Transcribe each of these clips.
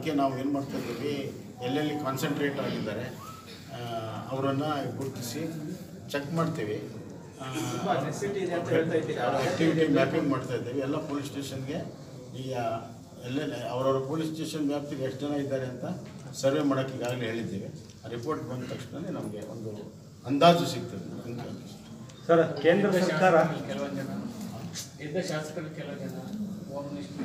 ಅದಕ್ಕೆ ನಾವು ಏನು ಮಾಡ್ತಾ ಇದ್ದೀವಿ ಎಲ್ಲೆಲ್ಲಿ ಕಾನ್ಸಂಟ್ರೇಟ್ ಆಗಿದ್ದಾರೆ ಅವರನ್ನು ಗುರುತಿಸಿ ಚೆಕ್ ಮಾಡ್ತೀವಿ ಆ್ಯಕ್ಟಿವಿಟಿ ಮ್ಯಾಪಿಂಗ್ ಮಾಡ್ತಾ ಇದ್ದೀವಿ ಎಲ್ಲ ಪೊಲೀಸ್ ಸ್ಟೇಷನ್ಗೆ ಈಗ ಎಲ್ಲೆಲ್ಲಿ ಅವರವರ ಪೊಲೀಸ್ ಸ್ಟೇಷನ್ ವ್ಯಾಪ್ತಿಗೆ ಎಷ್ಟು ಜನ ಇದ್ದಾರೆ ಅಂತ ಸರ್ವೆ ಮಾಡೋಕ್ಕೆ ಈಗಾಗಲೇ ಹೇಳಿದ್ದೀವಿ ಆ ರಿಪೋರ್ಟ್ ಬಂದ ತಕ್ಷಣ ನಮಗೆ ಒಂದು ಅಂದಾಜು ಸಿಗ್ತದೆ ಅಂದಾಜು. ಸರ್ ಕೇಂದ್ರ ಸರ್ಕಾರ ಕೆಲವೊಂದು ಜನ ಇದ್ದ ಶಾಸಕರು ಕೆಲವು ಜನ ಹೋಮ್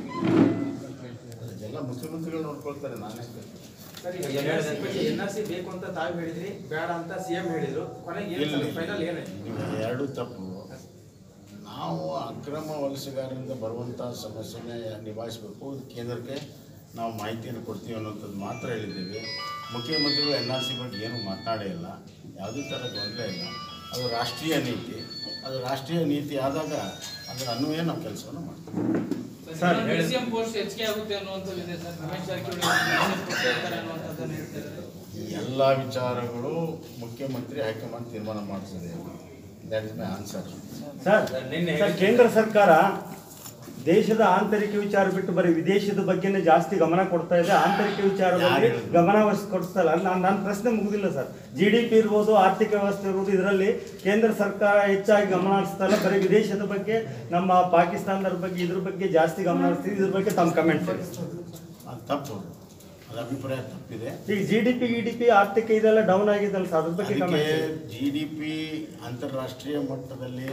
ಅದೆಲ್ಲ ಮುಖ್ಯಮಂತ್ರಿಗಳು ನೋಡ್ಕೊಳ್ತಾರೆ ನಾನೇ ಸರ್ ಈಗ ಎನ್ ಆರ್ ಸಿ ಬೇಕು ಅಂತ ತಾವು ಹೇಳಿದ್ರಿ ಬೇಡ ಅಂತ ಸಿಎಂ ಹೇಳಿದ್ರು ಕೊನೆಗೆ ಏನು ಇಲ್ಲ ಫೈನಲ್ ಏನಾಯ್ತು ನೀವು ಎರಡು ತಪ್ಪು ನಾವು ಅಕ್ರಮ ವಲಸೆಗಾರರಿಂದ ಬರುವಂಥ ಸಮಸ್ಯೆನ ನಿಭಾಯಿಸಬೇಕು ಕೇಂದ್ರಕ್ಕೆ ನಾವು ಮಾಹಿತಿಯನ್ನು ಕೊಡ್ತೀವಿ ಅನ್ನೋಂಥದ್ದು ಮಾತ್ರ ಹೇಳಿದ್ದೀವಿ ಮುಖ್ಯಮಂತ್ರಿಗಳು ಎನ್ ಆರ್ ಸಿ ಬಗ್ಗೆ ಏನು ಮಾತನಾಡೇ ಇಲ್ಲ ಯಾವುದೇ ಥರ ಗೊಂದಲ ಇಲ್ಲ ಅದು ರಾಷ್ಟ್ರೀಯ ನೀತಿ ಅದು ರಾಷ್ಟ್ರೀಯ ನೀತಿ ಆದಾಗ ಅದರ ಅನ್ವಯ ನಾವು ಕೆಲಸವನ್ನು ಮಾಡ್ತೀವಿ ಸರ್, ಮ್ಯೂಸಿಯಂ ಪೋಸ್ಟ್ ಹೆಚ್ಚಿಗೆ ಆಗುತ್ತೆ ಅನ್ನುವಂಥದ್ದು ಇದೆ ಸರ್ ರಮೇಶ್ ಜಾರಕಿಹೊಳಿ ಮ್ಯೂಸಿಯಂ ಪೋಸ್ಟ್ ಇರ್ತಾರೆ ಅನ್ನುವಂಥದ್ದನ್ನು ಹೇಳ್ತಿದ್ದಾರೆ ಎಲ್ಲ ವಿಚಾರಗಳು ಮುಖ್ಯಮಂತ್ರಿ ಹೈಕಮಾಂಡ್ ತೀರ್ಮಾನ ಮಾಡ್ತದೆ that is my answer sir sir ಕೇಂದ್ರ ಸರ್ಕಾರ ದೇಶದ ಆಂತರಿಕ ವಿಚಾರ ಬಿಟ್ಟು ಬರೀ ವಿದೇಶದ ಬಗ್ಗೆನೇ ಜಾಸ್ತಿ ಗಮನ ಕೊಡ್ತಾ ಇದೆ ಆಂತರಿಕ ವಿಚಾರದಲ್ಲಿ ಯಾರು ಹೇಳಿದ್ರು? ಗಮನ ವಹಿಸ್- ಕೊಡ್ತಾ ಇಲ್ಲ ನಾನು ನನ್ನ ಪ್ರಶ್ನೆ ಮುಗುದಿಲ್ಲ ಸರ್ ಜಿ ಡಿ ಪಿ ಇರ್ಬೋದು ಆರ್ಥಿಕ ವ್ಯವಸ್ಥೆ ಇರ್ಬೋದು ಇದರಲ್ಲಿ ಕೇಂದ್ರ ಸರ್ಕಾರ ಹೆಚ್ಚಾಗಿ ಗಮನ ಹರಿಸ್ತಾ ಇಲ್ಲ ಬರೀ ವಿದೇಶದ ಬಗ್ಗೆ ನಮ್ಮ ಪಾಕಿಸ್ತಾನದ ಬಗ್ಗೆ ಇದ್ರ ಬಗ್ಗೆ ಜಾಸ್ತಿ ಗಮನ ಹರಿಸ್ತೀವಿ ಇದ್ರ ಬಗ್ಗೆ ತಮ್ಮ ಕಮೆಂಟ್ ಅದು ತಪ್ಪು ಅದು ಅಭಿಪ್ರಾಯ ತಪ್ಪಿದೆ ಈಗ ಜಿ ಡಿ ಪಿ ಇ ಡಿ ಪಿ ಆರ್ಥಿಕ ಇದೆಲ್ಲ ಡೌನ್ ಆಗಿದೆಲ್ಲ ಸರ್ ಅದ್ರ ಬಗ್ಗೆ ಅದಕ್ಕೆ ಕಮೆಂಟ್ ಜಿ ಡಿ ಪಿ ಅಂತಾರಾಷ್ಟ್ರೀಯ ಮಟ್ಟದಲ್ಲಿ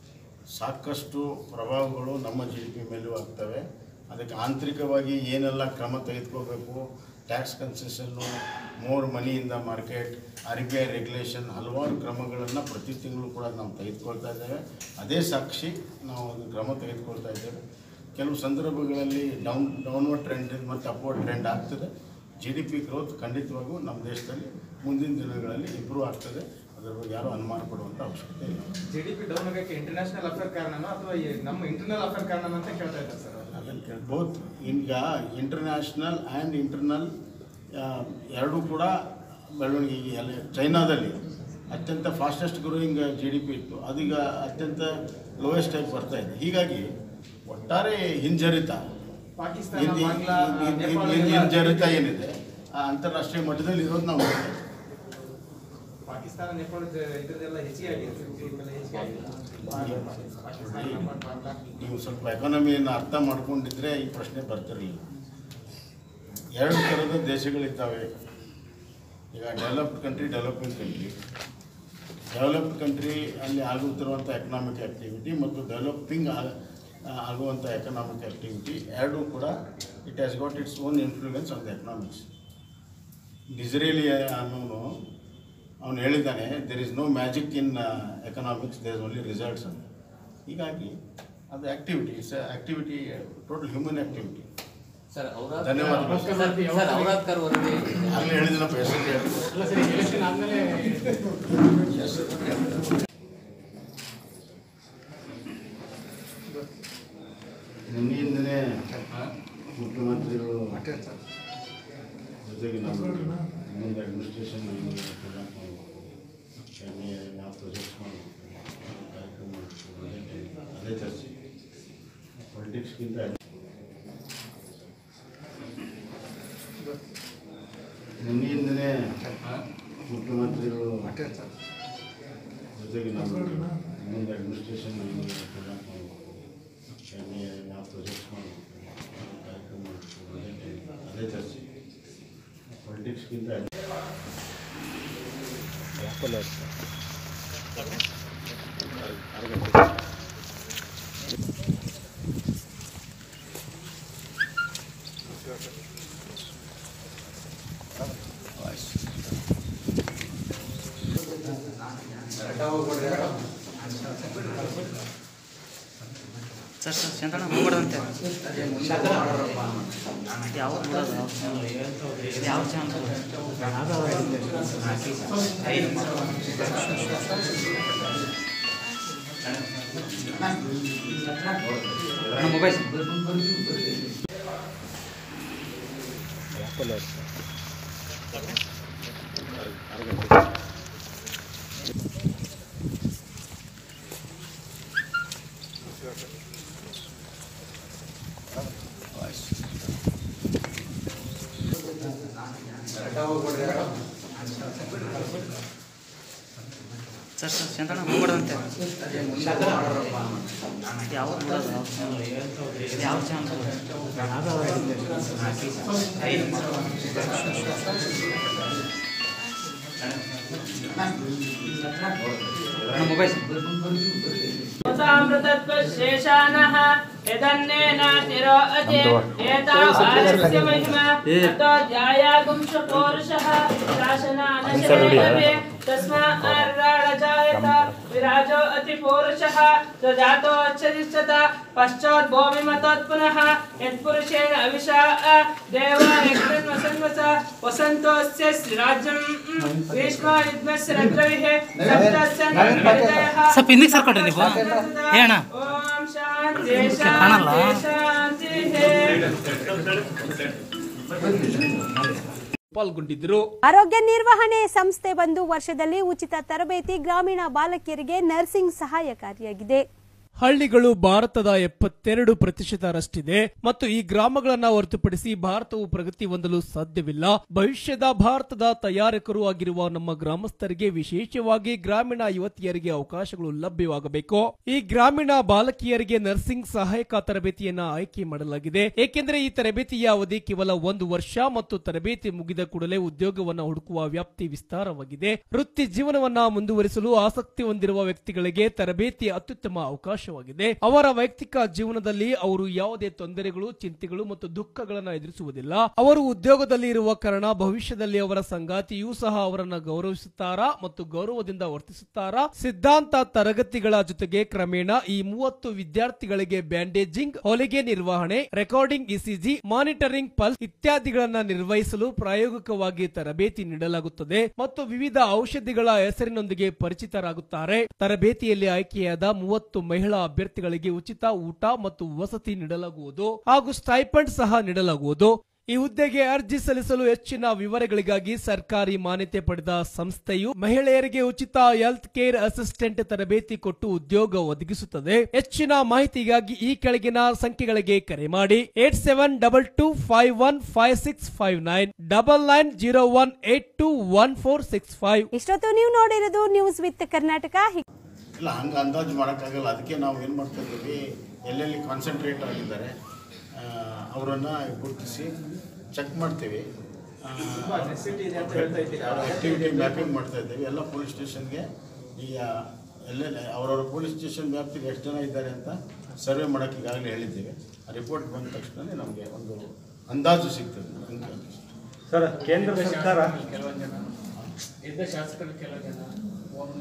ಸಾಕಷ್ಟು ಪ್ರಭಾವಗಳು ನಮ್ಮ ಜಿ ಡಿ ಪಿ ಮೇಲೂ ಆಗ್ತವೆ ಅದಕ್ಕೆ ಆಂತರಿಕವಾಗಿ ಏನೆಲ್ಲ ಕ್ರಮ ತೆಗೆದುಕೋಬೇಕು ಟ್ಯಾಕ್ಸ್ ಕನ್ಸೆಷನ್ನು ಮೋರ್ ಮನಿಯಿಂದ market R B I regulation ಹಲವಾರು ಕ್ರಮಗಳನ್ನು ಪ್ರತಿ ತಿಂಗಳು ಕೂಡ ನಾವು ತೆಗೆದುಕೊಳ್ತಾ ಇದ್ದೇವೆ ಅದೇ ಸಾಕ್ಷಿ ನಾವು ಒಂದು ಕ್ರಮ ತೆಗೆದುಕೊಳ್ತಾ ಇದ್ದೇವೆ ಕೆಲವು ಸಂದರ್ಭಗಳಲ್ಲಿ ಡೌನ್ ಡೌನ್ವರ್ಡ್ ಟ್ರೆಂಡ್ ಮತ್ತು ಅಪ್ವರ್ಡ್ ಟ್ರೆಂಡ್ ಆಗ್ತದೆ ಜಿ ಡಿ ಪಿ ಗ್ರೋತ್ ಖಂಡಿತವಾಗೂ ನಮ್ಮ ದೇಶದಲ್ಲಿ ಮುಂದಿನ ದಿನಗಳಲ್ಲಿ ಇಂಪ್ರೂವ್ ಆಗ್ತದೆ ಅದರ ಬಗ್ಗೆ ಯಾರೂ ಅನುಮಾನ ಪಡುವಂಥ ಅವಶ್ಯಕತೆ ಇಲ್ಲ ಜಿ ಡಿ ಪಿ ಡೌನ್ ಆಗಕ್ಕೆ ಇಂಟರ್ನ್ಯಾಷನಲ್ ಅಫೇರ್ ಕಾರಣನೋ ಅಥವಾ ಈ ನಮ್ಮ ಇಂಟರ್ನಲ್ ಅಫೇರ್ ಕಾರಣನ ಅಂತ ಕೇಳ್ತಾ ಇದ್ದಾರೆ ಸರ್ ಅದನ್ನು ಕೇಳಿ ಬೋತ್ ಈಗ ಇಂಟರ್ನ್ಯಾಷನಲ್ ಆ್ಯಂಡ್ ಇಂಟರ್ನಲ್ ಎರಡೂ ಕೂಡ ಬೆಳವಣಿಗೆ ಈಗ ಎಲ್ಲ ಚೈನಾದಲ್ಲಿ ಅತ್ಯಂತ fastest growing G D P ಇತ್ತು ಅದೀಗ ಅತ್ಯಂತ ಲೋಯೆಸ್ಟ್ ಆಗಿ ಬರ್ತಾ ಇದೆ ಹೀಗಾಗಿ ಒಟ್ಟಾರೆ ಹಿಂಜರಿತ ಪಾಕಿಸ್ತಾನ ಹಿಂದ್- ಬಾಂಗ್ಲಾ ಹಿಂದ್- ಹಿಂದ್- ನೇಪಾಳ ಹಿಂದ್- ಎಲ್ಲ- ಹಿಂಜರಿತ ಏನಿದೆ ಆ ಅಂತಾರಾಷ್ಟ್ರೀಯ ಮಟ್ಟದಲ್ಲಿ ಇರೋದು ನಾವು ನೋಡ್ತೇವೆ. ಪಾಕಿಸ್ತಾನ ನೇಪಾಳ ಇದ್ರದ್ದೆಲ್ಲ ಹೆಚ್ಚಿಗೆ ಆಗಿದೆ ಸರ್, ಇದೆಲ್ಲ ಹೆಚ್ಚಿಗೆ ಆಗಿದೆ ಪಾಕಿಸ್ತಾನ ನೇಪಾಳ, ಬಾಂಗ್ಲಾ ನೀವು ಸ್ವಲ್ಪ ಎಕಾನಮಿಯನ್ನು ಅರ್ಥ ಮಾಡ್ಕೊಂಡಿದ್ರೆ ಈ ಪ್ರಶ್ನೆ ಬರ್ತಿರಲಿಲ್ಲ ಎರಡು ಥರದ ದೇಶಗಳಿದ್ದಾವೆ ಈಗ developed country developing country developed country ಅಲ್ಲಿ ಆಗುತ್ತಿರುವಂಥ ಎಕನಾಮಿಕ್ ಆ್ಯಕ್ಟಿವಿಟಿ ಮತ್ತು ಡೆವಲಪಿಂಗ್ ಆಗುವಂಥ ಎಕನಾಮಿಕ್ ಆ್ಯಕ್ಟಿವಿಟಿ ಎರಡೂ ಕೂಡ it has got it's own influence on the economics Disraeli ಅನ್ನೋನು ಅವನು ಹೇಳಿದ್ದಾನೆ there is no magic in economics there is only results ಅಂತ ಹೀಗಾಗಿ ಅದು activity it's activity total human activity sir Aurad ಧನ್ಯವಾದಗಳು ಸರ್. ಸರ್ ಔರಾದ್ಕರ್ ವರದಿ ಆಗಲೇ ಹೇಳಿದಿನಪ್ಪ ಹೆಸರು ಹೇಳಿ. ಅಲ್ಲ ಸರ್ ಎಲೆಕ್ಷನ್ ಆದಮೇಲೆ ನಿನ್ನೆಯಿಂದಲೇ ಮುಖ್ಯಮಂತ್ರಿಗಳು ಜೊತೆಗೆ ನಮ್ಮ ಇನ್ನೊಂದು ಅಡ್ಮಿನಿಸ್ಟ್ರೇಷನ್ ಯಾವ ಪ್ರೊಜೆಕ್ಟ್ಸ್ ಮಾಡಬೇಕು ಕಾರ್ಯಕ್ರಮ ಮಾಡ್ಬೇಕು, ಅದೇ ಚರ್ಚೆ ಪಾಲಿಟಿಕ್ಸ್ಗಿಂತ ನಿನ್ನೆಯಿಂದಲೇ ಮುಖ್ಯಮಂತ್ರಿಗಳು ಜೊತೆಗೆ ನಮ್ಮ ಇನ್ನೊಂದು ಅಡ್ಮಿನಿಸ್ಟ್ರೇಷನ್ ಯಾವ ಪ್ರೊಜೆಕ್ಟ್ಸ್ ಮಾಡಬೇಕು ಕಾರ್ಯಕ್ರಮ ಮಾಡ್ಬೇಕು, ಅದೇ ಚರ್ಚೆ ಪಾಲಿಟಿಕ್ಸ್ಗಿಂತ ಸರ್ ಸರ್ ಚಂದನ ಹೋಗ್ಬಾರ್ದಂತೆ ಯಾವ ನೋಡೋದು ಯಾವ channel mobile sir sir Shantanna ಹೋಗ್ಬಾರ್ದಂತೆ ಯಾವ್ದು ಬಿಡೋದು ಯಾವ ಚಾನಲ್ ಮೊಬೈಲ್ शेषानः यदन्नेनातिरोऽति एतावारस्य महिमा ततो ध्यायागुंशपोरुषः शासनानशनेनवे तस्मार्राडजायत विराजो अतिपूरुषः सजातोच्छदिष्यत पश्चाद्भूमिमतोत् पुनः यत्पुरुषेण अविशा देवा यज्ञन्वसन्वस वसन्तोऽस्य राज्यं ग्रीष्मा युग्मस्य रग्रविः सप्तस्य परितयः ಸ್ವಲ್ಪ ಹಿಂದಕ್ಕೆ ಸರ್ಕೊಟ್ರಿ ನೀವು ಏ ಅಣ್ಣ ಓಂ ಶಾಂತಿ ಕಾಣಲ್ಲ. ಶಾಂತಿ ಶಾಂತಿ ಪಾಲ್ಗೊಂಡಿದ್ದರು ಆರೋಗ್ಯ ನಿರ್ವಹಣೆ ಸಂಸ್ಥೆ ಬಂದು ವರ್ಷದಲ್ಲಿ ಉಚಿತ ತರಬೇತಿ ಗ್ರಾಮೀಣ ಬಾಲಕಿಯರಿಗೆ ನರ್ಸಿಂಗ್ ಸಹಾಯಕಾರಿಯಾಗಿದೆ ಹಳ್ಳಿಗಳು ಭಾರತದ ಎಪ್ಪತ್ತೆರಡು ಪ್ರತಿಶತರಷ್ಟಿದೆ ಮತ್ತು ಈ ಗ್ರಾಮಗಳನ್ನ ಹೊರತುಪಡಿಸಿ ಭಾರತವು ಪ್ರಗತಿ ಹೊಂದಲು ಸಾಧ್ಯವಿಲ್ಲ ಭವಿಷ್ಯದ ಭಾರತದ ತಯಾರಕರು ಆಗಿರುವ ನಮ್ಮ ಗ್ರಾಮಸ್ಥರಿಗೆ ವಿಶೇಷವಾಗಿ ಗ್ರಾಮೀಣ ಯುವತಿಯರಿಗೆ ಅವಕಾಶಗಳು ಲಭ್ಯವಾಗಬೇಕು ಈ ಗ್ರಾಮೀಣ ಬಾಲಕಿಯರಿಗೆ ನರ್ಸಿಂಗ್ ಸಹಾಯಕ ತರಬೇತಿಯನ್ನ ಆಯ್ಕೆ ಮಾಡಲಾಗಿದೆ ಏಕೆಂದರೆ ಈ ತರಬೇತಿಯ ಅವಧಿ ಕೇವಲ ಒಂದು ವರ್ಷ ಮತ್ತು ತರಬೇತಿ ಮುಗಿದ ಕೂಡಲೇ ಉದ್ಯೋಗವನ್ನ ಹುಡುಕುವ ವ್ಯಾಪ್ತಿ ವಿಸ್ತಾರವಾಗಿದೆ ವೃತ್ತಿ ಜೀವನವನ್ನ ಮುಂದುವರಿಸಲು ಆಸಕ್ತಿ ಹೊಂದಿರುವ ವ್ಯಕ್ತಿಗಳಿಗೆ ತರಬೇತಿ ಅತ್ಯುತ್ತಮ ಅವಕಾಶವಾಗಿದೆ ಅವರ ವೈಯಕ್ತಿಕ ಜೀವನದಲ್ಲಿ ಅವರು ಯಾವುದೇ ತೊಂದರೆಗಳು ಚಿಂತೆಗಳು ಮತ್ತು ದುಃಖಗಳನ್ನು ಎದುರಿಸುವುದಿಲ್ಲ ಅವರು ಉದ್ಯೋಗದಲ್ಲಿ ಇರುವ ಕಾರಣ ಭವಿಷ್ಯದಲ್ಲಿ ಅವರ ಸಂಗಾತಿಯೂ ಸಹ ಅವರನ್ನ ಗೌರವಿಸುತ್ತಾರಾ ಮತ್ತು ಗೌರವದಿಂದ ವರ್ತಿಸುತ್ತಾರಾ ಸಿದ್ಧಾಂತ ತರಗತಿಗಳ ಜೊತೆಗೆ ಕ್ರಮೇಣ ಈ ಮೂವತ್ತು ವಿದ್ಯಾರ್ಥಿಗಳಿಗೆ ಬ್ಯಾಂಡೇಜಿಂಗ್ ಹೊಲಿಗೆ ನಿರ್ವಹಣೆ ರೆಕಾರ್ಡಿಂಗ್ ಇಸಿಜಿ ಮಾನಿಟರಿಂಗ್ ಪಲ್ಸ್ ಇತ್ಯಾದಿಗಳನ್ನ ನಿರ್ವಹಿಸಲು ಪ್ರಾಯೋಗಿಕವಾಗಿ ತರಬೇತಿ ನೀಡಲಾಗುತ್ತದೆ ಮತ್ತು ವಿವಿಧ ಔಷಧಿಗಳ ಹೆಸರಿನೊಂದಿಗೆ ಪರಿಚಿತರಾಗುತ್ತಾರೆ ತರಬೇತಿಯಲ್ಲಿ ಆಯ್ಕೆಯಾದ ಮೂವತ್ತು ಮಹಿಳಾ ಅಭ್ಯರ್ಥಿಗಳಿಗೆ ಉಚಿತ ಊಟ ಮತ್ತು ವಸತಿ ನೀಡಲಾಗುವುದು ಹಾಗೂ ಸ್ಟೈಪಂಡ್ ಸಹ ನೀಡಲಾಗುವುದು ಈ ಹುದ್ದೆಗೆ ಅರ್ಜಿ ಸಲ್ಲಿಸಲು ಹೆಚ್ಚಿನ ವಿವರಗಳಿಗಾಗಿ ಸರ್ಕಾರಿ ಮಾನ್ಯತೆ ಪಡೆದ ಸಂಸ್ಥೆಯು ಮಹಿಳೆಯರಿಗೆ ಉಚಿತ ಹೆಲ್ತ್ ಕೇರ್ ಅಸಿಸ್ಟೆಂಟ್ ತರಬೇತಿ ಕೊಟ್ಟು ಉದ್ಯೋಗ ಒದಗಿಸುತ್ತದೆ ಹೆಚ್ಚಿನ ಮಾಹಿತಿಗಾಗಿ ಈ ಕೆಳಗಿನ ಸಂಖ್ಯೆಗಳಿಗೆ ಕರೆ ಮಾಡಿ eight seven double two five one five six five nine double nine zero one eight two one four six five ಇಷ್ಟೊತ್ತು ನೀವು ನೋಡಿರೋದು ನ್ಯೂಸ್ ವಿತ್ ಕರ್ನಾಟಕ ಇಲ್ಲ ಹಂಗೆ ಅಂದಾಜು ಮಾಡೋಕ್ಕಾಗಲ್ಲ ಅದಕ್ಕೆ ನಾವು ಏನು ಮಾಡ್ತಾ ಇದ್ದೀವಿ ಎಲ್ಲೆಲ್ಲಿ ಕಾನ್ಸಂಟ್ರೇಟ್ ಆಗಿದ್ದಾರೆ ಅವರನ್ನು ಗುರುತಿಸಿ ಚೆಕ್ ಮಾಡ್ತೀವಿ ತುಂಬಾ ನೆಸಿಟಿ ಇದೆ ಅಂತ ಹೇಳ್ತಾ ಇದ್ದೀರಾ ಆಕ್ಟಿವಿಟಿ ಮ್ಯಾಪಿಂಗ್ ಮಾಡ್ತಾ ಇದ್ದೀವಿ ಎಲ್ಲ ಪೊಲೀಸ್ ಸ್ಟೇಷನ್ಗೆ ಈಗ ಎಲ್ಲೆಲ್ಲ ಅವರವ್ರ ಪೊಲೀಸ್ ಸ್ಟೇಷನ್ ವ್ಯಾಪ್ತಿಗೆ ಎಷ್ಟು ಜನ ಇದ್ದಾರೆ ಅಂತ ಸರ್ವೆ ಮಾಡೋಕ್ಕೆ ಈಗಾಗಲೇ ಹೇಳಿದ್ದೀವಿ ಆ ರಿಪೋರ್ಟ್ ಬಂದ ತಕ್ಷಣ ನಮಗೆ ಒಂದು ಅಂದಾಜು ಸಿಗ್ತದೆ ಅಂಕಿ ಅಂದಾಜು. ಸರ್ ಕೇಂದ್ರ ಸರ್ಕಾರ ಕೆಲವು ಜನ ಇದ್ದ ಶಾಸಕರು ಕೆಲವು ಜನ ಹೋಮ್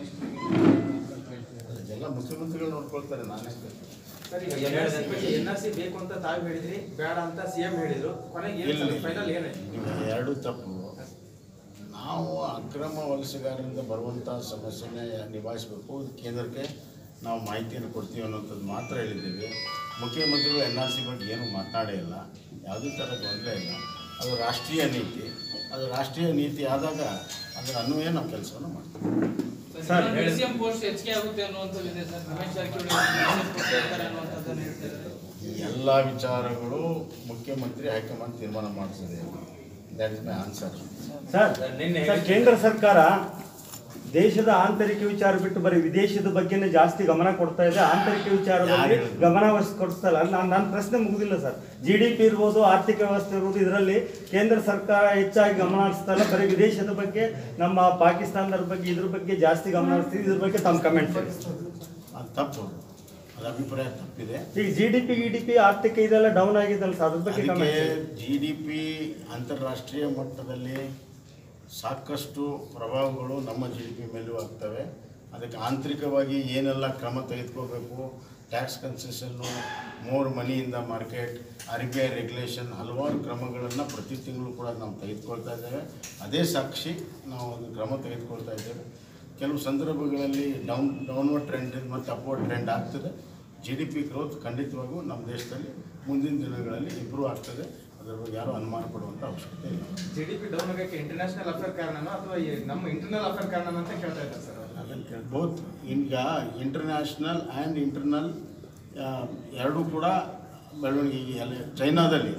ಅದೆಲ್ಲ ಮುಖ್ಯಮಂತ್ರಿಗಳು ನೋಡ್ಕೊಳ್ತಾರೆ ನಾನೇ ಸರ್ ಈಗ ಎನ್ ಆರ್ ಸಿ ಬೇಕು ಅಂತ ತಾವು ಹೇಳಿದ್ರಿ ಬೇಡ ಅಂತ ಸಿಎಂ ಹೇಳಿದ್ರು ಕೊನೆಗೆ ಏನು ಇಲ್ಲಿ ಫೈನಲ್ ಏನಾಯ್ತು ಈಗ ಎರಡು ತಪ್ಪು ನಾವು ಅಕ್ರಮ ವಲಸೆಗಾರರಿಂದ ಬರುವಂಥ ಸಮಸ್ಯೆನ ನಿಭಾಯಿಸಬೇಕು ಇದು ಕೇಂದ್ರಕ್ಕೆ ನಾವು ಮಾಹಿತಿಯನ್ನು ಕೊಡ್ತೀವಿ ಅನ್ನೋಂಥದ್ದು ಮಾತ್ರ ಹೇಳಿದ್ದೀವಿ ಮುಖ್ಯಮಂತ್ರಿಗಳು ಎನ್ ಆರ್ ಸಿ ಬಗ್ಗೆ ಏನು ಮಾತನಾಡೇ ಇಲ್ಲ ಯಾವುದೇ ಥರ ಗೊಂದಲ ಇಲ್ಲ ಅದು ರಾಷ್ಟ್ರೀಯ ನೀತಿ ಅದು ರಾಷ್ಟ್ರೀಯ ನೀತಿ ಆದಾಗ ಅದರ ಅನ್ವಯ ನಾವು ಕೆಲಸವನ್ನು ಮಾಡ್ತೀವಿ ಸರ್, ಹೇಳಿ. ಸಿಎಂ ಪೋಸ್ಟ್ ಹೆಚ್ಚಿಗೆ ಆಗುತ್ತೆ ಅನ್ನುವಂಥದ್ದಿದೆ ಸರ್ ರಮೇಶ್ ಜಾರಕಿಹೊಳಿ ಮೆಸೇಜ್ ಕೊಡ್ತಾ ಇರ್ತಾರೆ ಅನ್ನುವಂಥದ್ದನ್ನು ಹೇಳ್ತಾರೆ ಈ ಎಲ್ಲ ವಿಚಾರಗಳು ಮುಖ್ಯಮಂತ್ರಿ ಹೈಕಮಾಂಡ್ ತೀರ್ಮಾನ ಮಾಡ್ತದೆ that is my answer sir sir ಕೇಂದ್ರ ಸರ್ಕಾರ ದೇಶದ ಆಂತರಿಕ ವಿಚಾರ ಬಿಟ್ಟು ಬರೀ ವಿದೇಶದ ಬಗ್ಗೆನೇ ಜಾಸ್ತಿ ಗಮನ ಕೊಡ್ತಾ ಇದೆ ಆಂತರಿಕ ವಿಚಾರದಲ್ಲಿ ಯಾರು ಹೇಳಿದ್ರು? ಗಮನ ಕೊಡ್ತಾ ಇಲ್ಲ ನಾನು ನನ್ನ ಪ್ರಶ್ನೆ ಮುಗುದಿಲ್ಲ ಸರ್ ಜಿ ಡಿ ಪಿ ಇರ್ಬೋದು ಆರ್ಥಿಕ ವ್ಯವಸ್ಥೆ ಇರ್ಬೋದು ಇದರಲ್ಲಿ ಕೇಂದ್ರ ಸರ್ಕಾರ ಹೆಚ್ಚಾಗಿ ಗಮನ ಹರಿಸ್ತಾ ಇಲ್ಲ ಬರೀ ವಿದೇಶದ ಬಗ್ಗೆ ನಮ್ಮ ಪಾಕಿಸ್ತಾನದ ಬಗ್ಗೆ ಇದ್ರ ಬಗ್ಗೆ ಜಾಸ್ತಿ ಗಮನ ಹರಿಸ್ತೀವಿ ಇದ್ರ ಬಗ್ಗೆ ತಮ್ಮ ಕಮೆಂಟ್ ಅದು ತಪ್ಪು ಅದು ಅಭಿಪ್ರಾಯ ತಪ್ಪಿದೆ ಈಗ G D P D P ಆರ್ಥಿಕ ಇದೆಲ್ಲ ಡೌನ್ ಆಗಿದಲ್ಲ ಸರ್ ಅದ್ರ ಬಗ್ಗೆ ಅದಕ್ಕೆ ಕಮೆಂಟ್ ಜಿ ಡಿ ಪಿ ಅಂತಾರಾಷ್ಟ್ರೀಯ ಮಟ್ಟದಲ್ಲಿ ಸಾಕಷ್ಟು ಪ್ರಭಾವಗಳು ನಮ್ಮ ಜಿ ಡಿ ಪಿ ಮೇಲೂ ಆಗ್ತವೆ ಅದಕ್ಕೆ ಆಂತರಿಕವಾಗಿ ಏನೆಲ್ಲ ಕ್ರಮ ತೆಗೆದುಕೋಬೇಕು ಟ್ಯಾಕ್ಸ್ ಕನ್ಸೆಷನ್ನು ಮೋರ್ ಮನಿಯಿಂದ market R B I regulation ಹಲವಾರು ಕ್ರಮಗಳನ್ನು ಪ್ರತಿ ತಿಂಗಳು ಕೂಡ ನಾವು ತೆಗೆದುಕೊಳ್ತಾ ಇದ್ದೇವೆ ಅದೇ ಸಾಕ್ಷಿ ನಾವು ಒಂದು ಕ್ರಮ ತೆಗೆದುಕೊಳ್ತಾ ಇದ್ದೇವೆ ಕೆಲವು ಸಂದರ್ಭಗಳಲ್ಲಿ ಡೌನ್ ಡೌನ್ವರ್ಡ್ ಟ್ರೆಂಡ್ ಮತ್ತು ಅಪ್ವರ್ಡ್ ಟ್ರೆಂಡ್ ಆಗ್ತದೆ ಜಿ ಡಿ ಪಿ ಗ್ರೋತ್ ಖಂಡಿತವಾಗೂ ನಮ್ಮ ದೇಶದಲ್ಲಿ ಮುಂದಿನ ದಿನಗಳಲ್ಲಿ ಇಂಪ್ರೂವ್ ಆಗ್ತದೆ ಅದರ ಬಗ್ಗೆ ಯಾರೂ ಅನುಮಾನ ಪಡುವಂಥ ಅವಶ್ಯಕತೆ ಇಲ್ಲ ಜಿ ಡಿ ಪಿ ಡೌನ್ ಆಗಕ್ಕೆ ಇಂಟರ್ನ್ಯಾಷನಲ್ ಅಫೇರ್ ಕಾರಣನೋ ಅಥವಾ ಈ ನಮ್ಮ ಇಂಟರ್ನಲ್ ಅಫೇರ್ ಕಾರಣನ ಅಂತ ಕೇಳ್ತಾ ಇದ್ದಾರೆ ಸರ್ ಅವ್ರು. ಅದನ್ನು ಕೇಳಿ ಬೋತ್ ಈಗ ಇಂಟರ್ನ್ಯಾಷನಲ್ ಆ್ಯಂಡ್ ಇಂಟರ್ನಲ್ ಎರಡೂ ಕೂಡ ಬೆಳವಣಿಗೆ ಎಲ್ಲ ಚೈನಾದಲ್ಲಿ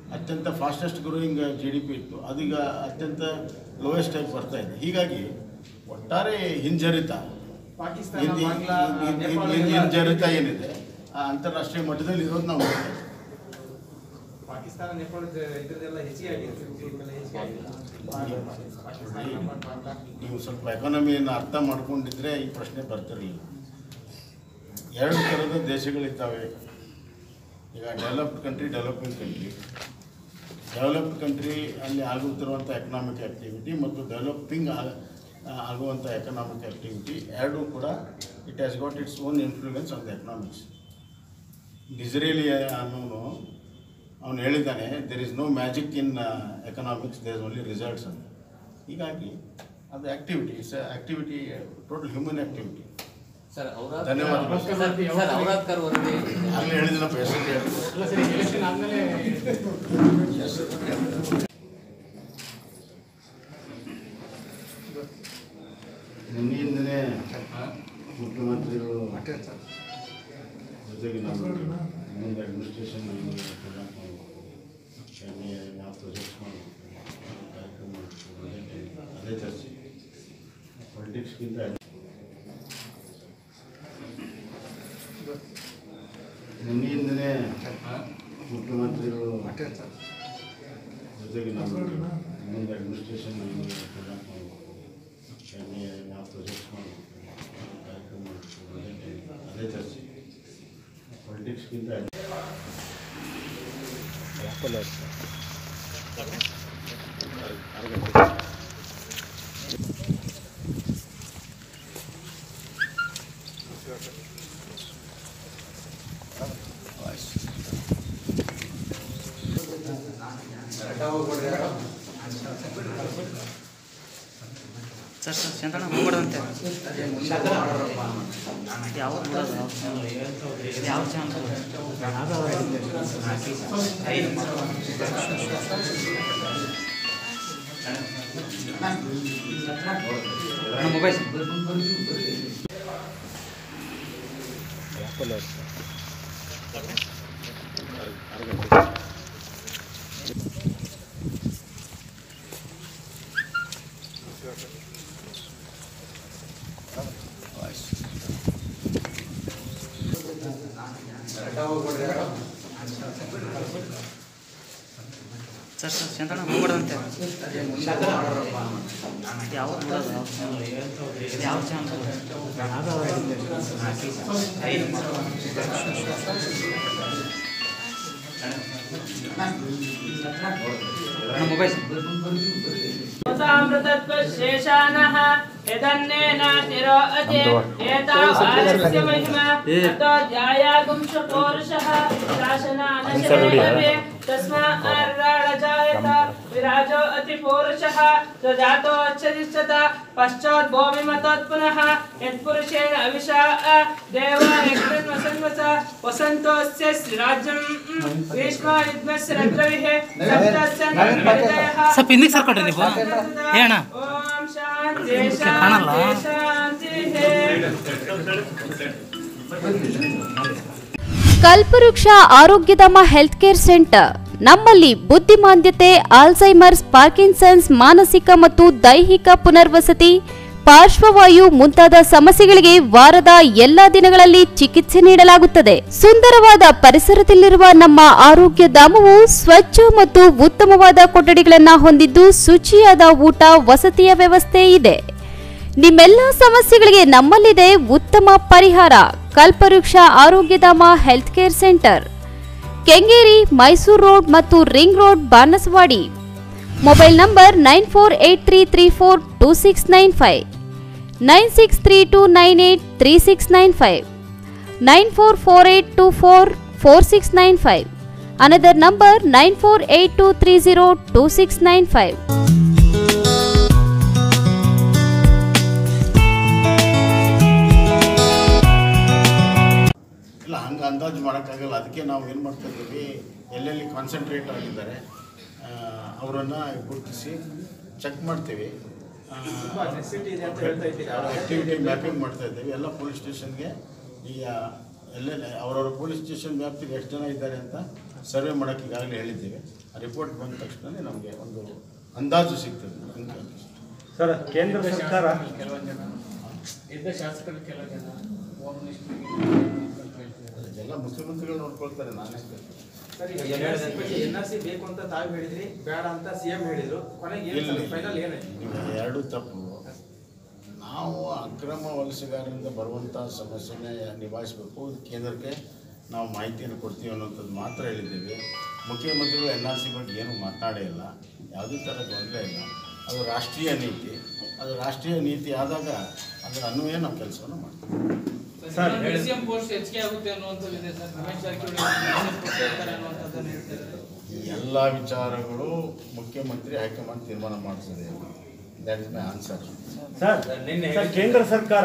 ಅತ್ಯಂತ fastest growing G D P ಇತ್ತು ಅದೀಗ ಅತ್ಯಂತ ಲೋಯೆಸ್ಟ್ ಆಗಿ ಬರ್ತಾ ಇದೆ ಹೀಗಾಗಿ ಒಟ್ಟಾರೆ ಹಿಂಜರಿತ ಪಾಕಿಸ್ತಾನ ಹಿಂದ್- ಬಾಂಗ್ಲಾ ಹಿಂದ್- ನೇಪಾಳ ಹಿಂದ್- ಎಲ್ಲ- ಹಿಂಜರಿತ ಏನಿದೆ ಆ ಅಂತಾರಾಷ್ಟ್ರೀಯ ಮಟ್ಟದಲ್ಲಿ ಇರೋದು ನಾವು ನೋಡ್ತಾ ಇದ್ದೀವಿ. ಪಾಕಿಸ್ತಾನ ನೇಪಾಳದ ಇದ್ರದ್ದೆಲ್ಲ ಹೆಚ್ಚಿಗೆ ಆಗಿದೆ ಇದೆಲ್ಲ ಹೆಚ್ಚಿಗೆ ಆಗಿದೆ ಪಾಕಿಸ್ತಾನ ನೇಪಾಳ ಬಾಂಗ್ಲಾ ನೀವು ಸ್ವಲ್ಪ ಎಕಾನಮಿಯನ್ನು ಅರ್ಥ ಮಾಡ್ಕೊಂಡಿದ್ರೆ ಈ ಪ್ರಶ್ನೆ ಬರ್ತಿರಲಿಲ್ಲ ಎರಡು ಥರದ ದೇಶಗಳಿದ್ದಾವೆ ಈಗ developed country developing country developed country ಅಲ್ಲಿ ಆಗುತ್ತಿರುವಂಥ ಎಕನಾಮಿಕ್ ಆ್ಯಕ್ಟಿವಿಟಿ ಮತ್ತು ಡೆವಲಪಿಂಗ್ ಆಗುವಂಥ ಎಕನಾಮಿಕ್ ಆ್ಯಕ್ಟಿವಿಟಿ ಎರಡೂ ಕೂಡ it has got it's own influence on the economics Disraeli ಅನ್ನೋನು ಅವನು ಹೇಳಿದ್ದಾನೆ there is no magic in economics there is only results ಅಂತ ಹೀಗಾಗಿ ಅದು activity it's activity total human activity sir Aurad ಧನ್ಯವಾದಗಳು. ಸರ್ ಔರಾದ್ಕರ್ ವರದಿ ಆಗಲೇ ಹೇಳಿದಿನಪ್ಪ ಹೆಸರು ಹೇಳಿ ಅಲ್ಲ ಸರಿ ಎಲೆಕ್ಷನ್ ಆದ್ಮೇಲೆ ನಿನ್ನೆಯಿಂದಲೇ ಮುಖ್ಯಮಂತ್ರಿಗಳು ಜೊತೆಗೆ ನಮ್ಮ ಮುಂದೆ ಅಡ್ಮಿನಿಸ್ಟ್ರೇಷನ್ ಯಾವ ಪ್ರೊಜೆಕ್ಟ್ಸ್ ಮಾಡಬೇಕು ಕಾರ್ಯಕ್ರಮ ಮಾಡಬೇಕು ಅದೇ ಅದೇ ಚರ್ಚೆ ಪಾಲಿಟಿಕ್ಸ್ಗಿಂತ ನಿನ್ನೆಯಿಂದಲೇ ಮುಖ್ಯಮಂತ್ರಿಗಳು ಜೊತೆಗೆ ನಮ್ಮ ಮುಂದೆ ಅಡ್ಮಿನಿಸ್ಟ್ರೇಷನ್ ಯಾವ ಪ್ರೊಜೆಕ್ಟ್ಸ್ ಮಾಡಬೇಕು ಕಾರ್ಯಕ್ರಮ ಮಾಡಬೇಕು ಅದೇ ಅದೇ ಚರ್ಚೆ ಪಾಲಿಟಿಕ್ಸ್ಗಿಂತ ಸರ್ ಸರ್ ಶಂತಣ್ಣ ಹೋಗ್ಬಿಡದಂತೆ ಯಾವ್ದು ಬಿಡೋದು ಯಾವ ಚಾನಲ್ ನಮ್ಮ ಮೊಬೈಲ್ ಸರ್ ಸರ್ ಶಂತಣ್ಣ ಹೋಗ್ಬಿಡದಂತೆ ಯಾವ್ದು ಬಿಡೋದು ಯಾವ ಚಾನಲ್ ನಮ್ಮ ಮೊಬೈಲ್ शेषानः यदन्नेनातिरो अजे एतावारस्य महिमा ततो ध्यायागुंश पौरुषः शासनानशे तस्मा अर्राळजायत विराजो अतिपौरुषः स जातो अच्छदिष्यत पश्चात् भूमिमतोत् पुनः यत्पुरुषेण अविशा देवा यज्ञन्वसन्वस वसन्तोऽस्य राज्यं ग्रीष्मा युग्मस्य रग्रविः सप्तस्य निर्दयः ಸ್ವಲ್ಪ ಹಿಂದಕ್ಕೆ ಸರ್ಕೊಡ್ರಿ ನೀವು ಏ ಅಣ್ಣ ಓಂ ಶಾಂತಿ ಕಾಣಲ್ಲ? ಶಾಂತಿ ಕಲ್ಪವೃಕ್ಷ ಆರೋಗ್ಯಧಾಮ ಹೆಲ್ತ್ ಕೇರ್ ಸೆಂಟರ್ ನಮ್ಮಲ್ಲಿ ಬುದ್ಧಿಮಾಂದ್ಯತೆ ಆಲ್ಝೈಮರ್ಸ್ ಪಾರ್ಕಿನ್ಸನ್ಸ್ ಮಾನಸಿಕ ಮತ್ತು ದೈಹಿಕ ಪುನರ್ವಸತಿ ಪಾರ್ಶ್ವವಾಯು ಮುಂತಾದ ಸಮಸ್ಯೆಗಳಿಗೆ ವಾರದ ಎಲ್ಲಾ ದಿನಗಳಲ್ಲಿ ಚಿಕಿತ್ಸೆ ನೀಡಲಾಗುತ್ತದೆ ಸುಂದರವಾದ ಪರಿಸರದಲ್ಲಿರುವ ನಮ್ಮ ಆರೋಗ್ಯ ಧಾಮವು ಸ್ವಚ್ಛ ಮತ್ತು ಉತ್ತಮವಾದ ಕೊಠಡಿಗಳನ್ನು ಹೊಂದಿದ್ದು ಶುಚಿಯಾದ ಊಟ ವಸತಿಯ ವ್ಯವಸ್ಥೆ ಇದೆ ನಿಮ್ಮೆಲ್ಲ ಸಮಸ್ಯೆಗಳಿಗೆ ನಮ್ಮಲ್ಲಿದೆ ಉತ್ತಮ ಪರಿಹಾರ Kalpavriksha Arogyadhama health care centre Kengeri Mysuru road ಮತ್ತು ring road Banasawadi mobile number nine four eight three three four two six nine five nine six three two nine eight three six nine five nine four four eight two four four six nine five another number nine four eight two three zero two six nine five ಇಲ್ಲ ಹಂಗೆ ಅಂದಾಜು ಮಾಡೋಕ್ಕಾಗಲ್ಲ ಅದಕ್ಕೆ ನಾವು ಏನು ಮಾಡ್ತಾ ಇದ್ದೀವಿ ಎಲ್ಲೆಲ್ಲಿ ಕಾನ್ಸಂಟ್ರೇಟ್ ಆಗಿದ್ದಾರೆ ಅವರನ್ನು ಗುರುತಿಸಿ ಚೆಕ್ ಮಾಡ್ತೀವಿ ತುಂಬಾ ನೆಸಿಟಿ ಇದೆ ಅಂತ ಹೇಳ್ತಾ ಇದ್ದೀರಾ ಆ್ಯಕ್ಟಿವಿಟಿ ಮ್ಯಾಪಿಂಗ್ ಮಾಡ್ತಾ ಇದ್ದೀವಿ ಎಲ್ಲ ಪೊಲೀಸ್ ಸ್ಟೇಷನ್ಗೆ ಈಗ ಎಲ್ಲೆಲ್ಲ ಅವರವ್ರ ಪೊಲೀಸ್ ಸ್ಟೇಷನ್ ವ್ಯಾಪ್ತಿಗೆ ಎಷ್ಟು ಜನ ಇದ್ದಾರೆ ಅಂತ ಸರ್ವೆ ಮಾಡೋಕ್ಕೆ ಈಗಾಗಲೇ ಹೇಳಿದ್ದೀವಿ ರಿಪೋರ್ಟ್ ಬಂದ ತಕ್ಷಣ ನಮಗೆ ಒಂದು ಅಂದಾಜು ಸಿಗ್ತದೆ ಅಂದಾಜು. ಸರ್ ಕೇಂದ್ರ ಸರ್ಕಾರ ಕೆಲವೊಂದು ಜನ ಇದ್ದ ಶಾಸಕರು ಕೆಲವು ಜನ ಹೋಮ್ ಮಿನಿಸ್ಟ್ರಿಗೆ ಅದೆಲ್ಲ ಮುಖ್ಯಮಂತ್ರಿಗಳು ನೋಡ್ಕೊಳ್ತಾರೆ ನಾನೇ ಸರ್ ಈಗ ಎನ್ ಆರ್ ಸಿ ಬೇಕು ಅಂತ ತಾವು ಹೇಳಿದ್ರಿ ಬೇಡ ಅಂತ ಸಿಎಂ ಹೇಳಿದ್ರು ಕೊನೆಗೆ ಏನು ಇಲ್ಲಿ ಫೈನಲ್ ಏನಾಯ್ತು ನೀವು ಎರಡು ತಪ್ಪು ನಾವು ಅಕ್ರಮ ವಲಸೆಗಾರರಿಂದ ಬರುವಂಥ ಸಮಸ್ಯೆನ ನಿಭಾಯಿಸಬೇಕು ಇದು ಕೇಂದ್ರಕ್ಕೆ ನಾವು ಮಾಹಿತಿಯನ್ನು ಕೊಡ್ತೀವಿ ಅನ್ನೋಂಥದ್ದು ಮಾತ್ರ ಹೇಳಿದ್ದೀವಿ ಮುಖ್ಯಮಂತ್ರಿಗಳು ಎನ್ ಆರ್ ಸಿ ಬಗ್ಗೆ ಏನು ಮಾತನಾಡೇ ಇಲ್ಲ ಯಾವುದೇ ಥರ ತೊಂದರೆ ಇಲ್ಲ ಅದು ರಾಷ್ಟ್ರೀಯ ನೀತಿ ಅದು ರಾಷ್ಟ್ರೀಯ ನೀತಿ ಆದಾಗ ಅದರ ಅನ್ವಯ ನಾವು ಕೆಲಸವನ್ನು ಮಾಡ್ತೀವಿ ಸರ್, ಹೇಳಿ. ಸಿಎಂ ಪೋಸ್ಟ್ ಹೆಚ್ಚಿಗೆ ಆಗುತ್ತೆ ಅನ್ನುವಂಥದ್ದಿದೆ ಸರ್ ರಮೇಶ್ ಜಾರಕಿಹೊಳಿ ಮೆಸೇಜ್ ಕೊಡ್ತಾ ಇರ್ತಾರೆ ಅನ್ನುವಂಥದ್ದನ್ನು ಹೇಳ್ತಾರೆ ಈ ಎಲ್ಲ ವಿಚಾರಗಳು ಮುಖ್ಯಮಂತ್ರಿ ಹೈಕಮಾಂಡ್ ತೀರ್ಮಾನ ಮಾಡ್ತದೆ that is my answer sir sir ಕೇಂದ್ರ ಸರ್ಕಾರ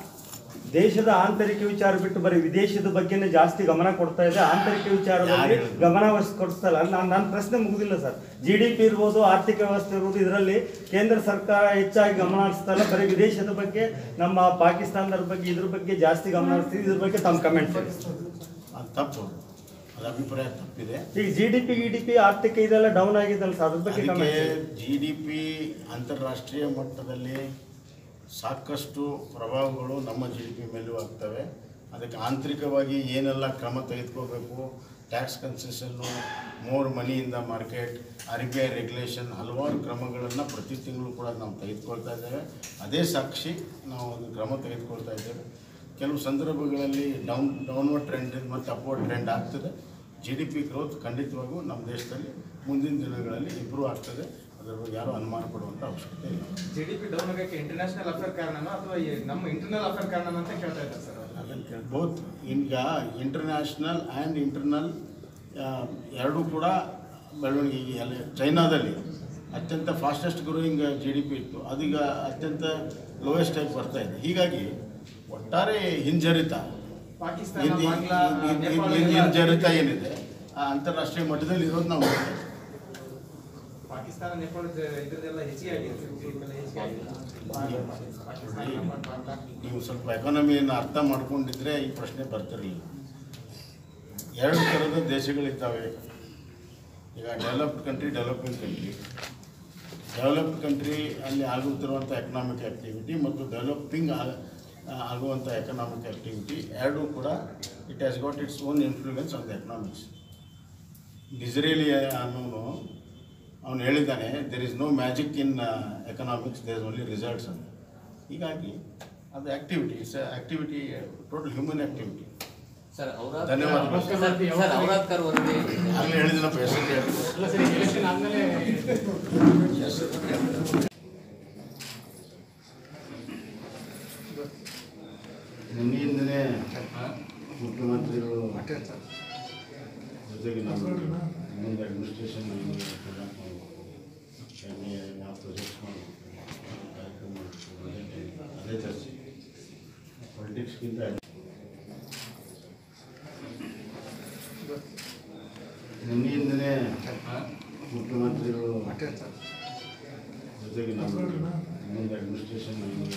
ದೇಶದ ಆಂತರಿಕ ವಿಚಾರ ಬಿಟ್ಟು ಬರೀ ವಿದೇಶದ ಬಗ್ಗೆನೇ ಜಾಸ್ತಿ ಗಮನ ಕೊಡ್ತಾ ಇದೆ ಆಂತರಿಕ ವಿಚಾರದಲ್ಲಿ ಯಾರು ಹೇಳಿದ್ರು? ಗಮನ ಕೊಡ್ತಾ ಇಲ್ಲ ನಾನು ನನ್ನ ಪ್ರಶ್ನೆ ಮುಗುದಿಲ್ಲ ಸರ್ ಜಿ ಡಿ ಪಿ ಇರ್ಬೋದು ಆರ್ಥಿಕ ವ್ಯವಸ್ಥೆ ಇರ್ಬೋದು ಇದರಲ್ಲಿ ಕೇಂದ್ರ ಸರ್ಕಾರ ಹೆಚ್ಚಾಗಿ ಗಮನ ಹರಿಸ್ತಾ ಇಲ್ಲ ಬರೀ ವಿದೇಶದ ಬಗ್ಗೆ ನಮ್ಮ ಪಾಕಿಸ್ತಾನದ ಬಗ್ಗೆ ಇದ್ರ ಬಗ್ಗೆ ಜಾಸ್ತಿ ಗಮನ ಹರಿಸ್ತೀವಿ ಇದ್ರ ಬಗ್ಗೆ ತಮ್ಮ ಕಮೆಂಟ್ಸ್ ಅದು ತಪ್ಪು ಅದು ಅಭಿಪ್ರಾಯ ತಪ್ಪಿದೆ ಈಗ G D P D P ಆರ್ಥಿಕ ಇದೆಲ್ಲ ಡೌನ್ ಆಗಿದಲ್ಲ ಸರ್ ಅದ್ರ ಬಗ್ಗೆ ಅದಕ್ಕೆ ಕಮೆಂಟ್ ಜಿ ಡಿ ಪಿ ಅಂತಾರಾಷ್ಟ್ರೀಯ ಮಟ್ಟದಲ್ಲಿ ಸಾಕಷ್ಟು ಪ್ರಭಾವಗಳು ನಮ್ಮ ಜಿ ಡಿ ಪಿ ಮೇಲೂ ಆಗ್ತವೆ ಅದಕ್ಕೆ ಆಂತರಿಕವಾಗಿ ಏನೆಲ್ಲ ಕ್ರಮ ತೆಗೆದುಕೋಬೇಕು ಟ್ಯಾಕ್ಸ್ ಕನ್ಸೆಷನ್ನು ಮೋರ್ ಮನಿಯಿಂದ market R B I regulation ಹಲವಾರು ಕ್ರಮಗಳನ್ನು ಪ್ರತಿ ತಿಂಗಳು ಕೂಡ ನಾವು ತೆಗೆದುಕೊಳ್ತಾ ಇದ್ದೇವೆ ಅದೇ ಸಾಕ್ಷಿ ನಾವು ಒಂದು ಕ್ರಮ ತೆಗೆದುಕೊಳ್ತಾ ಇದ್ದೇವೆ ಕೆಲವು ಸಂದರ್ಭಗಳಲ್ಲಿ ಡೌನ್ ಡೌನ್ವರ್ಡ್ ಟ್ರೆಂಡ್ ಮತ್ತು ಅಪ್ವರ್ಡ್ ಟ್ರೆಂಡ್ ಆಗ್ತದೆ ಜಿ ಡಿ ಪಿ ಗ್ರೋತ್ ಖಂಡಿತವಾಗೂ ನಮ್ಮ ದೇಶದಲ್ಲಿ ಮುಂದಿನ ದಿನಗಳಲ್ಲಿ ಇಂಪ್ರೂವ್ ಆಗ್ತದೆ ಅದರ ಬಗ್ಗೆ ಯಾರೂ ಅನುಮಾನ ಪಡುವಂಥ ಅವಶ್ಯಕತೆ ಇಲ್ಲ ಜಿ ಡಿ ಪಿ ಡೌನ್ ಆಗಕ್ಕೆ ಇಂಟರ್ನ್ಯಾಷನಲ್ ಅಫೇರ್ ಕಾರಣನೋ ಅಥವಾ ಈ ನಮ್ಮ ಇಂಟರ್ನಲ್ ಅಫೇರ್ ಕಾರಣನೋ ಅಂತ ಕೇಳ್ತಾ ಇದ್ದಾರೆ ಸರ್ ಅವ್ರು. ಅದನ್ನು ಕೇಳ್ಬೋದು ಈಗ ಇಂಟರ್ನ್ಯಾಷನಲ್ ಆ್ಯಂಡ್ ಇಂಟರ್ನಲ್ ಎರಡೂ ಕೂಡ ಬೆಳವಣಿಗೆ ಈಗ ಅಲ್ಲಿ ಚೈನಾದಲ್ಲಿ ಅತ್ಯಂತ fastest growing G D P ಇತ್ತು ಅದೀಗ ಅತ್ಯಂತ ಲೋಯೆಸ್ಟ್ ಆಗಿ ಬರ್ತಾ ಇದೆ ಹೀಗಾಗಿ ಒಟ್ಟಾರೆ ಹಿಂಜರಿತ ಪಾಕಿಸ್ತಾನ ಹಿಂದಿ- ಬಾಂಗ್ಲಾ ಹಿಂದಿ- ನೇಪಾಳ ಹಿಂದಿ- ಎಲ್ಲ ಹಿಂಜರಿತ ಏನಿದೆ ಆ ಅಂತಾರಾಷ್ಟ್ರೀಯ ಮಟ್ಟದಲ್ಲಿ ಇರೋದು ನಾವು ನೋಡ್ತಾ ಇದ್ದೀವಿ. ಪಾಕಿಸ್ತಾನ ನೇಪಾಳದ ಇದ್ರದ್ದೆಲ್ಲ ಹೆಚ್ಚಿಗೆ ಆಗಿದೆ ಇದ್ರದ್ದೆಲ್ಲ ಹೆಚ್ಚಿಗೆ ಆಗಿದೆ ಪಾಕಿಸ್ತಾನ ನೇಪಾಳ ಬಾಂಗ್ಲಾ ನೀವು ಸ್ವಲ್ಪ ಎಕಾನಮಿಯನ್ನು ಅರ್ಥ ಮಾಡ್ಕೊಂಡಿದ್ರೆ ಈ ಪ್ರಶ್ನೆ ಬರ್ತಿರಲಿಲ್ಲ ಎರಡು ಥರದ ದೇಶಗಳಿದ್ದಾವೆ ಈಗ developed country developing country developed country ಅಲ್ಲಿ ಆಗುತ್ತಿರುವಂಥ ಎಕನಾಮಿಕ್ ಆ್ಯಕ್ಟಿವಿಟಿ ಮತ್ತು ಡೆವಲಪಿಂಗ್ ಆಗುವಂಥ ಎಕನಾಮಿಕ್ ಆ್ಯಕ್ಟಿವಿಟಿ ಎರಡೂ ಕೂಡ it has got it's own influence on the economics Disraeli ಅನ್ನೋನು ಅವನು ಹೇಳಿದ್ದಾನೆ there is no magic in economics there is only results ಅಂತ ಹೀಗಾಗಿ ಅದು activity it's activity total human activity sir Aurad ಧನ್ಯವಾದಗಳು. ಸರ್ ಸರ್ ಔರಾದ್ಕರ್ ವರದಿ ಆಗಲೇ ಹೇಳಿದಿನಪ್ಪ ಹೆಸರು ಹೇಳಿ ಅಲ್ಲ ಸರಿ ಎಲೆಕ್ಷನ್ ಆದ್ಮೇಲೆ ನಿನ್ನೆಯಿಂದಲೇ ಮುಖ್ಯಮಂತ್ರಿಗಳು ಜೊತೆಗೆ ನಮ್ಮ ಮುಂದೆ ಅಡ್ಮಿನಿಸ್ಟ್ರೇಷನ್ ಯಾವ ಪ್ರೊಜೆಕ್ಟ್ ಮಾಡಬೇಕು ಕಾರ್ಯಕ್ರಮ ಮಾಡಬೇಕು ಅದೇ- ಅದೇ ಚರ್ಚೆ ಪಾಲಿಟಿಕ್ಸ್ಗಿಂತ ನಿನ್ನೆಯಿಂದಲೇ ಮುಖ್ಯಮಂತ್ರಿಗಳು ಜೊತೆಗೆ ನಮ್ಮ ಮುಂದೆ ಅಡ್ಮಿನಿಸ್ಟ್ರೇಷನ್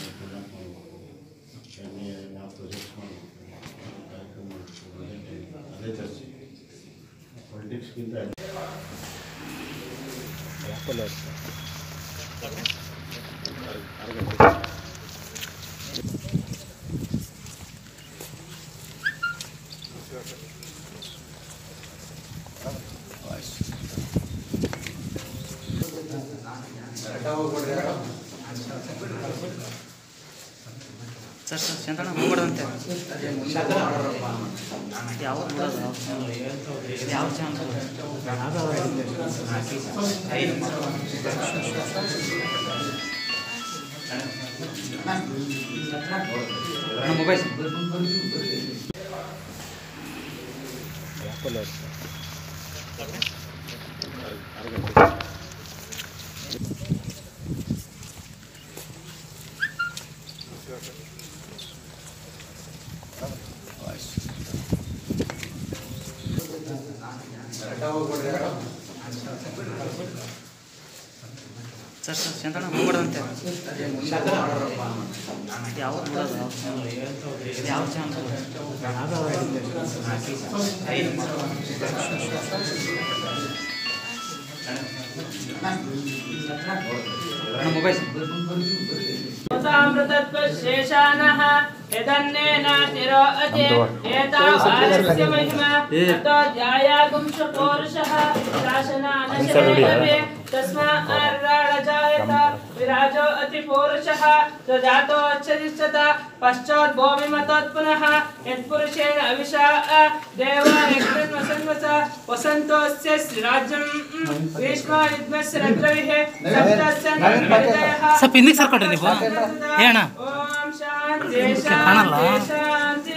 ಯಾವ ಪ್ರೊಜೆಕ್ಟ್ ಮಾಡಬೇಕು ಕಾರ್ಯಕ್ರಮ ಮಾಡಬೇಕು ಅದೇ- ಅದೇ ಚರ್ಚೆ ಪಾಲಿಟಿಕ್ಸ್ಗಿಂತ ಸರ್ ಸರ್ ಚಂದಣ್ಣ ಹೋಗ್ಬಿಡಂತೆ ಯಾವ್ದು ಬಿಡೋದು ಯಾವ ಚಾನಲ್ ನಮ್ಮ ಮೊಬೈಲ್ ಸರ್ ಸರ್ ಚಂದಣ್ಣ ಹೋಗ್ಬಿಡಂತೆ ಯಾವ್ದು ಬಿಡೋದು ಯಾವ ಚಾನಲ್ ನನ್ನ ಮೊಬೈಲ್ शेषानः यदन्नेन तिरोऽते एतावारस्य महिमा ततो ध्यायागुं शपोरुषः शासनानशे तस्मार्राडजायत विराजो अतिपूरुषः स जातोच्छदिष्यत पश्चात् भूमिमतोत्पुनः यत्पुरुषेण अविशा देव यज्ञन्वसन्वस वसन्तोऽस्य राज्यं ग्रीष्मायुग्मस्य रग्रविः सप्तस्य नवहृदयः ಸ್ವಲ್ಪ ಹಿಂದಕ್ಕೆ ಸರ್ಕೊಡ್ರಿ ನೀವು ಏ ಅಣ್ಣ ಓಂ ಶಾಂತಿ ಕಾಣಲ್ಲ? ಶಾಂತಿ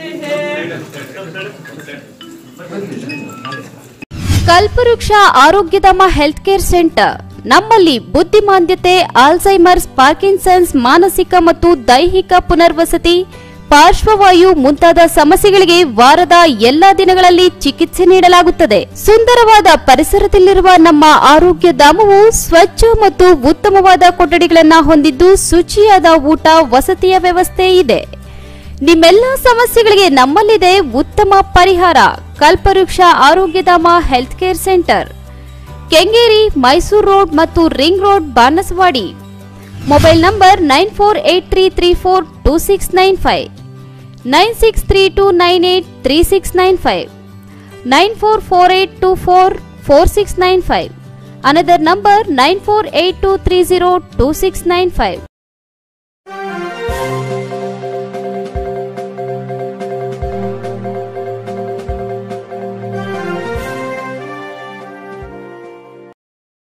ಕಲ್ಪವೃಕ್ಷ ಆರೋಗ್ಯಧಾಮ ಹೆಲ್ತ್ ಕೇರ್ ಸೆಂಟರ್ ನಮ್ಮಲ್ಲಿ ಬುದ್ಧಿಮಾಂದ್ಯತೆ ಆಲ್ಝೈಮರ್ಸ್ ಪಾರ್ಕಿನ್ಸನ್ಸ್ ಮಾನಸಿಕ ಮತ್ತು ದೈಹಿಕ ಪುನರ್ವಸತಿ ಪಾರ್ಶ್ವವಾಯು ಮುಂತಾದ ಸಮಸ್ಯೆಗಳಿಗೆ ವಾರದ ಎಲ್ಲಾ ದಿನಗಳಲ್ಲಿ ಚಿಕಿತ್ಸೆ ನೀಡಲಾಗುತ್ತದೆ ಸುಂದರವಾದ ಪರಿಸರದಲ್ಲಿರುವ ನಮ್ಮ ಆರೋಗ್ಯ ಧಾಮವು ಸ್ವಚ್ಛ ಮತ್ತು ಉತ್ತಮವಾದ ಕೊಠಡಿಗಳನ್ನು ಹೊಂದಿದ್ದು ಶುಚಿಯಾದ ಊಟ ವಸತಿಯ ವ್ಯವಸ್ಥೆ ಇದೆ ನಿಮ್ಮೆಲ್ಲ ಸಮಸ್ಯೆಗಳಿಗೆ ನಮ್ಮಲ್ಲಿದೆ ಉತ್ತಮ ಪರಿಹಾರ Kalpavriksha Arogyadhama health care centre Kengeri Mysuru road ಮತ್ತು ring road Banasawadi mobile number nine four eight three three four two six nine five nine six three two nine eight three six nine five nine four four eight two four four six nine five another number nine four eight two three zero two six nine five